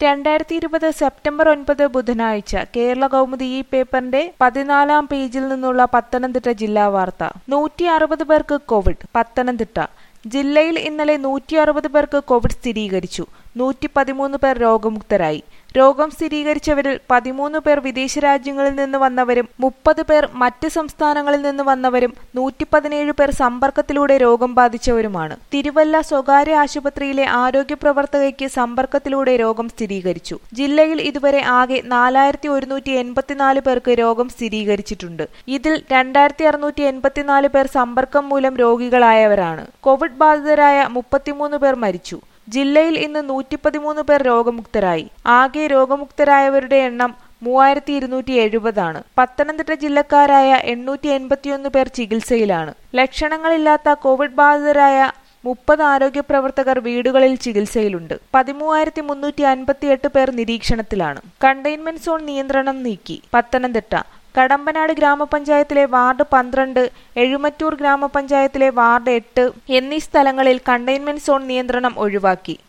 രണ്ടായിരത്തി ഇരുപത് സെപ്റ്റംബർ ഒൻപത് ബുധനാഴ്ച കേരള കൗമുദി ഈ പേപ്പറിന്റെ പതിനാലാം പേജിൽ നിന്നുള്ള പത്തനംതിട്ട ജില്ലാ വാർത്ത നൂറ്റി അറുപത് പേർക്ക് കോവിഡ് പത്തനംതിട്ട ജില്ലയിൽ ഇന്നലെ നൂറ്റി അറുപത് പേർക്ക് കോവിഡ് സ്ഥിരീകരിച്ചു നൂറ്റി പതിമൂന്ന് പേർ രോഗമുക്തരായി രോഗം സ്ഥിരീകരിച്ചവരിൽ പതിമൂന്ന് പേർ വിദേശ രാജ്യങ്ങളിൽ നിന്ന് വന്നവരും മുപ്പത് പേർ മറ്റ് സംസ്ഥാനങ്ങളിൽ നിന്ന് വന്നവരും നൂറ്റി പതിനേഴ് പേർ സമ്പർക്കത്തിലൂടെ രോഗം ബാധിച്ചവരുമാണ് തിരുവല്ല സ്വകാര്യ ആശുപത്രിയിലെ ആരോഗ്യ പ്രവർത്തകയ്ക്ക് സമ്പർക്കത്തിലൂടെ രോഗം സ്ഥിരീകരിച്ചു ജില്ലയിൽ ഇതുവരെ ആകെ നാലായിരത്തി ഒരുന്നൂറ്റി എൺപത്തിനാല് പേർക്ക് രോഗം സ്ഥിരീകരിച്ചിട്ടുണ്ട് ഇതിൽ രണ്ടായിരത്തി അറുന്നൂറ്റി എൺപത്തിനാല് പേർ സമ്പർക്കം മൂലം രോഗികളായവരാണ് കോവിഡ് ബാധിതരായ മുപ്പത്തിമൂന്ന് പേർ മരിച്ചു ജില്ലയിൽ ഇന്ന് നൂറ്റി പതിമൂന്ന് പേർ രോഗമുക്തരായി ആകെ രോഗമുക്തരായവരുടെ എണ്ണം മൂവായിരത്തി ഇരുന്നൂറ്റി എഴുപതാണ് പത്തനംതിട്ട ജില്ലക്കാരായ എണ്ണൂറ്റി എൺപത്തിയൊന്ന് പേർ ചികിത്സയിലാണ് ലക്ഷണങ്ങളില്ലാത്ത കോവിഡ് ബാധിതരായ മുപ്പത് ആരോഗ്യ പ്രവർത്തകർ വീടുകളിൽ ചികിത്സയിലുണ്ട് പതിമൂവായിരത്തി മുന്നൂറ്റി അൻപത്തിയെട്ട് പേർ നിരീക്ഷണത്തിലാണ് കണ്ടെയ്ൻമെന്റ് സോൺ നിയന്ത്രണം നീക്കി പത്തനംതിട്ട കടമ്പനാട് ഗ്രാമപഞ്ചായത്തിലെ വാർഡ് പന്ത്രണ്ട് എഴുമറ്റൂർ ഗ്രാമപഞ്ചായത്തിലെ വാർഡ് എട്ട് എന്നീ സ്ഥലങ്ങളിൽ കണ്ടെയ്ൻമെന്റ് സോൺ നിയന്ത്രണം ഒഴിവാക്കി